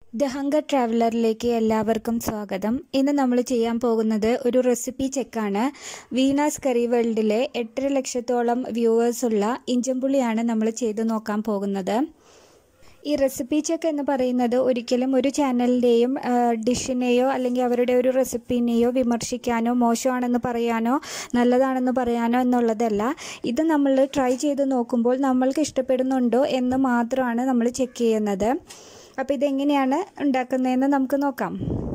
the hunger ട്രാവലറിലേക്ക് എല്ലാവർക്കും സ്വാഗതം ഇന്ന് നമ്മൾ ചെയ്യാൻ പോകുന്നത് ഒരു റെസിപ്പി ചെക്കാണ് വീണാസ് കറി വേൾഡിലെ എട്ടര ലക്ഷത്തോളം വ്യൂവേഴ്സ് ഉള്ള ഇഞ്ചമ്പുളിയാണ് നമ്മൾ ചെയ്തു നോക്കാൻ പോകുന്നത് ഈ റെസിപ്പി ചെക്ക് എന്ന് പറയുന്നത് ഒരിക്കലും ഒരു ചാനലിൻ്റെയും ഡിഷിനെയോ അല്ലെങ്കിൽ അവരുടെ ഒരു റെസിപ്പിനെയോ വിമർശിക്കാനോ മോശമാണെന്ന് പറയാനോ നല്ലതാണെന്ന് പറയാനോ എന്നുള്ളതല്ല ഇത് നമ്മൾ ട്രൈ ചെയ്ത് നോക്കുമ്പോൾ നമ്മൾക്ക് ഇഷ്ടപ്പെടുന്നുണ്ടോ എന്ന് മാത്രമാണ് നമ്മൾ ചെക്ക് ചെയ്യുന്നത് അപ്പോൾ ഇതെങ്ങനെയാണ് ഉണ്ടാക്കുന്നതെന്ന് നമുക്ക് നോക്കാം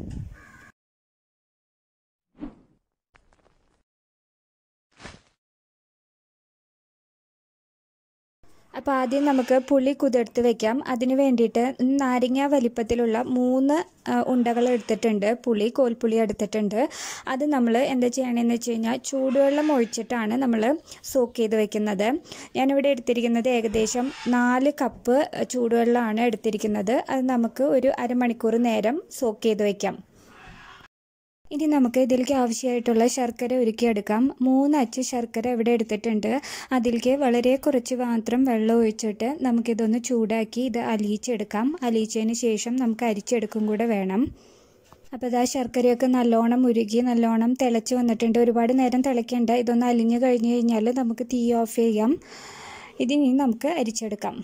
അപ്പോൾ ആദ്യം നമുക്ക് പുളി കുതിർത്ത് വെക്കാം അതിന് വേണ്ടിയിട്ട് നാരങ്ങ വലിപ്പത്തിലുള്ള മൂന്ന് ഉണ്ടകൾ എടുത്തിട്ടുണ്ട് പുളി കോൽപ്പുളി എടുത്തിട്ടുണ്ട് അത് നമ്മൾ എന്താ ചെയ്യണമെന്ന് വെച്ച് കഴിഞ്ഞാൽ ചൂടുവെള്ളം ഒഴിച്ചിട്ടാണ് നമ്മൾ സോക്ക് ചെയ്ത് വെക്കുന്നത് ഞാനിവിടെ എടുത്തിരിക്കുന്നത് ഏകദേശം നാല് കപ്പ് ചൂടുവെള്ളമാണ് എടുത്തിരിക്കുന്നത് അത് നമുക്ക് ഒരു അരമണിക്കൂർ നേരം സോക്ക് ചെയ്ത് വയ്ക്കാം ഇനി നമുക്ക് ഇതിലേക്ക് ആവശ്യമായിട്ടുള്ള ശർക്കര ഒരുക്കിയെടുക്കാം മൂന്ന് അച്ച് ശർക്കര ഇവിടെ എടുത്തിട്ടുണ്ട് അതിലേക്ക് വളരെ കുറച്ച് മാത്രം വെള്ളം ഒഴിച്ചിട്ട് നമുക്കിതൊന്ന് ചൂടാക്കി ഇത് അലിയിച്ചെടുക്കാം അലിയിച്ചതിന് ശേഷം നമുക്ക് അരിച്ചെടുക്കും കൂടെ വേണം അപ്പോൾ ഇതാ ശർക്കരയൊക്കെ നല്ലോണം ഉരുകി നല്ലോണം തിളച്ച് വന്നിട്ടുണ്ട് ഒരുപാട് നേരം തിളയ്ക്കേണ്ട ഇതൊന്ന് അലിഞ്ഞു കഴിഞ്ഞ് കഴിഞ്ഞാൽ നമുക്ക് തീ ഓഫ് ചെയ്യാം ഇതിനി നമുക്ക് അരിച്ചെടുക്കാം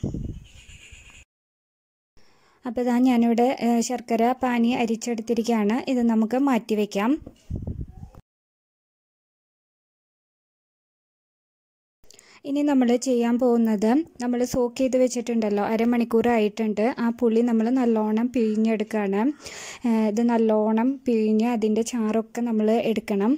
അപ്പോൾ ഇതാ ഞാനിവിടെ ശർക്കര പാനി അരിച്ചെടുത്തിരിക്കുകയാണ് ഇത് നമുക്ക് മാറ്റി വയ്ക്കാം ഇനി നമ്മൾ ചെയ്യാൻ പോകുന്നത് നമ്മൾ സോക്ക് ചെയ്ത് വെച്ചിട്ടുണ്ടല്ലോ അരമണിക്കൂറായിട്ടുണ്ട് ആ പുളി നമ്മൾ നല്ലോണം പിഴിഞ്ഞെടുക്കുകയാണ് ഇത് നല്ലോണം പിഴിഞ്ഞ് അതിൻ്റെ ചാറൊക്കെ നമ്മൾ എടുക്കണം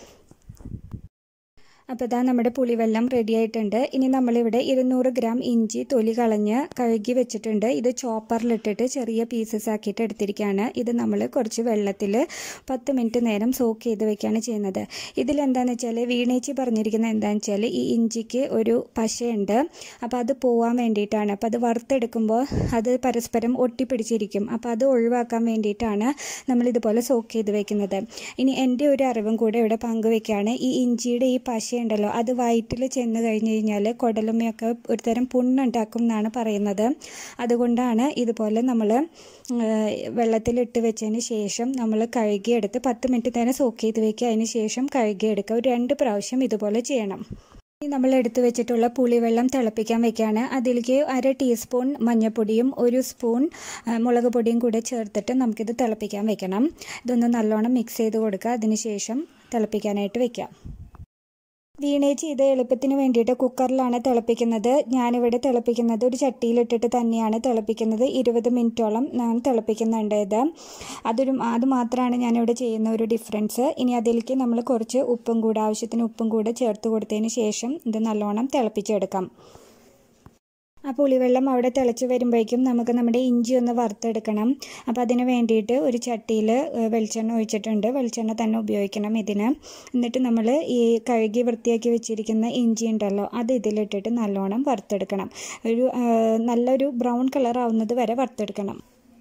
അപ്പോൾ ഇതാ നമ്മുടെ പുളിവെള്ളം റെഡി ആയിട്ടുണ്ട് ഇനി നമ്മളിവിടെ ഇരുന്നൂറ് ഗ്രാം ഇഞ്ചി തൊലി കളഞ്ഞ് കഴുകി വെച്ചിട്ടുണ്ട് ഇത് ചോപ്പറിലിട്ടിട്ട് ചെറിയ പീസസ് ആക്കിയിട്ട് എടുത്തിരിക്കുകയാണ് ഇത് നമ്മൾ കുറച്ച് വെള്ളത്തിൽ പത്ത് മിനിറ്റ് നേരം സോക്ക് ചെയ്ത് വെക്കുകയാണ് ചെയ്യുന്നത് ഇതിലെന്താണെന്ന് വെച്ചാൽ വീണേച്ചി പറഞ്ഞിരിക്കുന്നത് എന്താണെന്ന് വെച്ചാൽ ഈ ഇഞ്ചിക്ക് ഒരു പശയുണ്ട് അപ്പോൾ അത് പോവാൻ വേണ്ടിയിട്ടാണ് അപ്പോൾ അത് വറുത്തെടുക്കുമ്പോൾ അത് പരസ്പരം ഒട്ടിപ്പിടിച്ചിരിക്കും അപ്പോൾ അത് ഒഴിവാക്കാൻ വേണ്ടിയിട്ടാണ് നമ്മളിതുപോലെ സോക്ക് ചെയ്ത് വെക്കുന്നത് ഇനി എൻ്റെ ഒരു അറിവും കൂടെ ഇവിടെ പങ്കുവെക്കുകയാണ് ഈ ഇഞ്ചിയുടെ ഈ പശ ഉണ്ടല്ലോ അത് വയറ്റിൽ ചെന്ന് കഴിഞ്ഞ് കഴിഞ്ഞാൽ കുടലുമയൊക്കെ ഒരുതരം പുണ്ണുണ്ടാക്കും എന്നാണ് പറയുന്നത് അതുകൊണ്ടാണ് ഇതുപോലെ നമ്മൾ വെള്ളത്തിലിട്ട് വെച്ചതിന് ശേഷം നമ്മൾ കഴുകിയെടുത്ത് പത്ത് മിനിറ്റ് നേരം സോക്ക് ചെയ്ത് വെക്കുക അതിന് ശേഷം കഴുകിയെടുക്കുക ഒരു രണ്ട് പ്രാവശ്യം ഇതുപോലെ ചെയ്യണം ഇനി നമ്മൾ എടുത്തു വെച്ചിട്ടുള്ള പുളിവെള്ളം തിളപ്പിക്കാൻ വെക്കുകയാണ് അതിലേക്ക് അര ടീസ്പൂൺ മഞ്ഞൾപ്പൊടിയും ഒരു സ്പൂൺ മുളക് പൊടിയും കൂടെ ചേർത്തിട്ട് നമുക്കിത് തിളപ്പിക്കാൻ വെക്കണം ഇതൊന്ന് നല്ലോണം മിക്സ് ചെയ്ത് കൊടുക്കുക അതിനുശേഷം തിളപ്പിക്കാനായിട്ട് വെക്കാം വീണേച്ചി ഇത് എളുപ്പത്തിന് വേണ്ടിയിട്ട് കുക്കറിലാണ് തിളപ്പിക്കുന്നത് ഞാനിവിടെ തിളപ്പിക്കുന്നത് ഒരു ചട്ടിയിലിട്ടിട്ട് തന്നെയാണ് തിളപ്പിക്കുന്നത് ഇരുപത് മിനിറ്റോളം ഞാൻ തിളപ്പിക്കുന്നുണ്ട് ഇത് അതൊരു അത് മാത്രമാണ് ഞാനിവിടെ ചെയ്യുന്ന ഒരു ഡിഫറൻസ് ഇനി അതിലേക്ക് നമ്മൾ കുറച്ച് ഉപ്പും കൂടെ ആവശ്യത്തിന് ഉപ്പും കൂടെ ചേർത്ത് കൊടുത്തതിന് ശേഷം ഇത് നല്ലോണം തിളപ്പിച്ചെടുക്കാം ആ പുളിവെള്ളം അവിടെ തിളച്ച് വരുമ്പോഴേക്കും നമുക്ക് നമ്മുടെ ഇഞ്ചി ഒന്ന് വറുത്തെടുക്കണം അപ്പോൾ അതിന് വേണ്ടിയിട്ട് ഒരു ചട്ടിയിൽ വെളിച്ചെണ്ണ ഒഴിച്ചിട്ടുണ്ട് വെളിച്ചെണ്ണ തന്നെ ഉപയോഗിക്കണം ഇതിന് എന്നിട്ട് നമ്മൾ ഈ കഴുകി വൃത്തിയാക്കി വെച്ചിരിക്കുന്ന ഇഞ്ചി ഉണ്ടല്ലോ അത് ഇതിലിട്ടിട്ട് നല്ലോണം വറുത്തെടുക്കണം ഒരു നല്ലൊരു ബ്രൗൺ കളർ ആവുന്നത് വരെ വറുത്തെടുക്കണം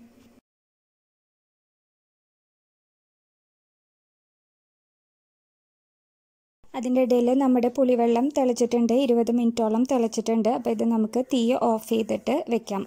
അതിൻ്റെ ഇടയിൽ നമ്മുടെ പുളിവെള്ളം തിളച്ചിട്ടുണ്ട് ഇരുപത് മിനിറ്റോളം തിളച്ചിട്ടുണ്ട് അപ്പോൾ ഇത് നമുക്ക് തീ ഓഫ് ചെയ്തിട്ട് വെക്കാം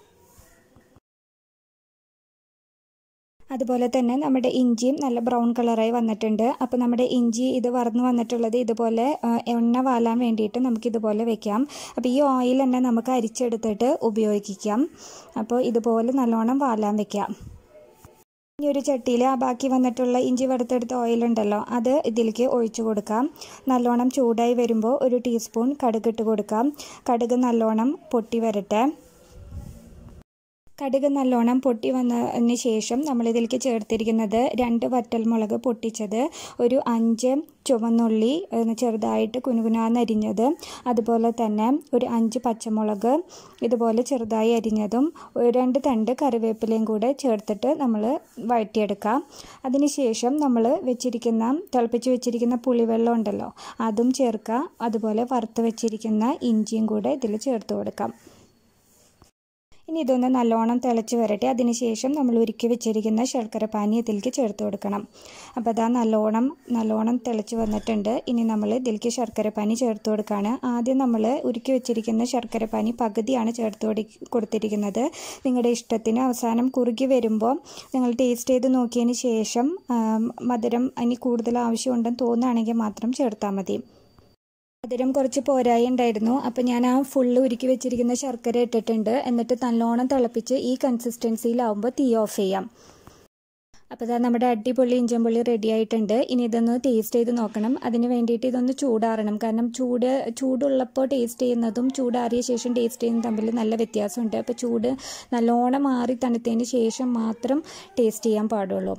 അതുപോലെ തന്നെ നമ്മുടെ ഇഞ്ചിയും നല്ല ബ്രൗൺ കളറായി വന്നിട്ടുണ്ട് അപ്പോൾ നമ്മുടെ ഇഞ്ചി ഇത് വറന്ന് വന്നിട്ടുള്ളത് ഇതുപോലെ എണ്ണ വാലാൻ വേണ്ടിയിട്ട് നമുക്ക് ഇതുപോലെ വെക്കാം അപ്പോൾ ഈ ഓയിൽ തന്നെ നമുക്ക് അരിച്ചെടുത്തിട്ട് ഉപയോഗിക്കാം അപ്പോൾ ഇതുപോലെ നല്ലോണം വാലാൻ വെക്കാം ഈ ഒരു ചട്ടിയിൽ ആ ബാക്കി വന്നിട്ടുള്ള ഇഞ്ചി വറുത്തെടുത്ത ഓയിലുണ്ടല്ലോ അത് ഇതിലേക്ക് ഒഴിച്ചു കൊടുക്കാം നല്ലോണം ചൂടായി വരുമ്പോൾ ഒരു ടീസ്പൂൺ കടുക് ഇട്ട് കൊടുക്കാം കടുക് നല്ലോണം പൊട്ടി വരട്ടെ കടുക് നല്ലോണം പൊട്ടി വന്നതിന് ശേഷം നമ്മളിതിലേക്ക് ചേർത്തിരിക്കുന്നത് രണ്ട് വറ്റൽമുളക് പൊട്ടിച്ചത് ഒരു അഞ്ച് ചുവന്നുള്ളി ചെറുതായിട്ട് കുനുകുനാന്നരിഞ്ഞത് അതുപോലെ തന്നെ ഒരു അഞ്ച് പച്ചമുളക് ഇതുപോലെ ചെറുതായി അരിഞ്ഞതും രണ്ട് തണ്ട് കറിവേപ്പിലയും കൂടെ ചേർത്തിട്ട് നമ്മൾ വഴറ്റിയെടുക്കാം അതിനുശേഷം നമ്മൾ വെച്ചിരിക്കുന്ന തിളപ്പിച്ച് വെച്ചിരിക്കുന്ന പുളിവെള്ളം ഉണ്ടല്ലോ അതും ചേർക്കുക അതുപോലെ വറുത്ത് വെച്ചിരിക്കുന്ന ഇഞ്ചിയും കൂടെ ഇതിൽ ചേർത്ത് കൊടുക്കാം ഇനി ഇതൊന്ന് നല്ലോണം തിളച്ച് വരട്ടെ അതിനുശേഷം നമ്മൾ ഉരുക്കി വെച്ചിരിക്കുന്ന ശർക്കര പാനി ഇതിലേക്ക് ചേർത്ത് കൊടുക്കണം അപ്പോൾ അതാ നല്ലോണം നല്ലോണം തിളച്ച് വന്നിട്ടുണ്ട് ഇനി നമ്മൾ ഇതിലേക്ക് ശർക്കര പാനി ചേർത്ത് കൊടുക്കുകയാണ് ആദ്യം നമ്മൾ ഉരുക്കി വെച്ചിരിക്കുന്ന ശർക്കര പാനി പകുതിയാണ് ചേർത്ത് കൊടു കൊടുത്തിരിക്കുന്നത് നിങ്ങളുടെ ഇഷ്ടത്തിന് അവസാനം കുറുകി വരുമ്പോൾ നിങ്ങൾ ടേസ്റ്റ് ചെയ്ത് നോക്കിയതിന് ശേഷം മധുരം ഇനി കൂടുതൽ ആവശ്യമുണ്ടെന്ന് തോന്നുകയാണെങ്കിൽ മാത്രം ചേർത്താൽ മതി മധുരം കുറച്ച് പോരായി ഉണ്ടായിരുന്നു അപ്പോൾ ഞാൻ ആ ഫുള്ള് ഉരുക്കി വെച്ചിരിക്കുന്ന ശർക്കര ഇട്ടിട്ടുണ്ട് എന്നിട്ട് നല്ലോണം തിളപ്പിച്ച് ഈ കൺസിസ്റ്റൻസിയിലാവുമ്പോൾ തീ ഓഫ് ചെയ്യാം അപ്പോൾ ഇതാ നമ്മുടെ അടിപൊളി ഇഞ്ചമ്പുള്ളി റെഡി ആയിട്ടുണ്ട് ഇനി ഇതൊന്ന് ടേസ്റ്റ് ചെയ്ത് നോക്കണം അതിന് വേണ്ടിയിട്ട് ഇതൊന്ന് ചൂടാറണം കാരണം ചൂട് ചൂടുള്ളപ്പോൾ ടേസ്റ്റ് ചെയ്യുന്നതും ചൂടാറിയ ശേഷം ടേസ്റ്റ് ചെയ്യുന്നതും തമ്മിൽ നല്ല വ്യത്യാസമുണ്ട് അപ്പോൾ ചൂട് നല്ലോണം മാറി തണുത്തതിന് ശേഷം മാത്രം ടേസ്റ്റ് ചെയ്യാൻ പാടുള്ളൂ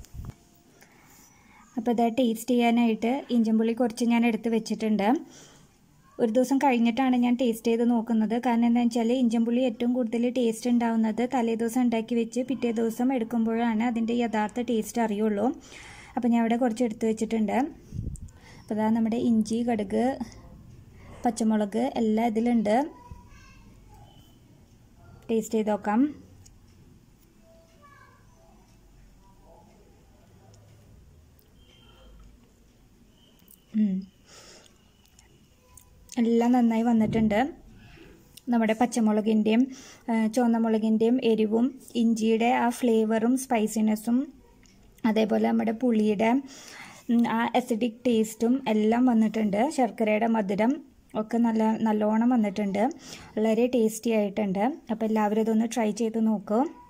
അപ്പോൾ അത് ടേസ്റ്റ് ചെയ്യാനായിട്ട് ഇഞ്ചമ്പുള്ളി കുറച്ച് ഞാൻ എടുത്ത് വെച്ചിട്ടുണ്ട് ഒരു ദിവസം കഴിഞ്ഞിട്ടാണ് ഞാൻ ടേസ്റ്റ് ചെയ്ത് നോക്കുന്നത് കാരണം എന്താണെന്ന് വെച്ചാൽ ഇഞ്ചമ്പുള്ളി ഏറ്റവും കൂടുതൽ ടേസ്റ്റ് ഉണ്ടാവുന്നത് തലേ ദിവസം ഉണ്ടാക്കി വെച്ച് പിറ്റേ ദിവസം എടുക്കുമ്പോഴാണ് അതിൻ്റെ യഥാർത്ഥ ടേസ്റ്റ് അറിയുള്ളൂ അപ്പോൾ ഞാൻ ഇവിടെ കുറച്ച് എടുത്ത് വെച്ചിട്ടുണ്ട് അപ്പോൾ അതാ നമ്മുടെ ഇഞ്ചി കടുക് പച്ചമുളക് എല്ലാം ഇതിലുണ്ട് ടേസ്റ്റ് ചെയ്ത് നോക്കാം എല്ലാം നന്നായി വന്നിട്ടുണ്ട് നമ്മുടെ പച്ചമുളകിൻ്റെയും ചുവന്നമുളകിൻ്റെയും എരിവും ഇഞ്ചിയുടെ ആ ഫ്ലേവറും സ്പൈസിനെസ്സും അതേപോലെ നമ്മുടെ പുളിയുടെ ആ അസിഡിക് ടേസ്റ്റും എല്ലാം വന്നിട്ടുണ്ട് ശർക്കരയുടെ മധുരം ഒക്കെ നല്ല നല്ലോണം വന്നിട്ടുണ്ട് വളരെ ടേസ്റ്റി ആയിട്ടുണ്ട് അപ്പോൾ എല്ലാവരും ഇതൊന്ന് ട്രൈ ചെയ്ത് നോക്കൂ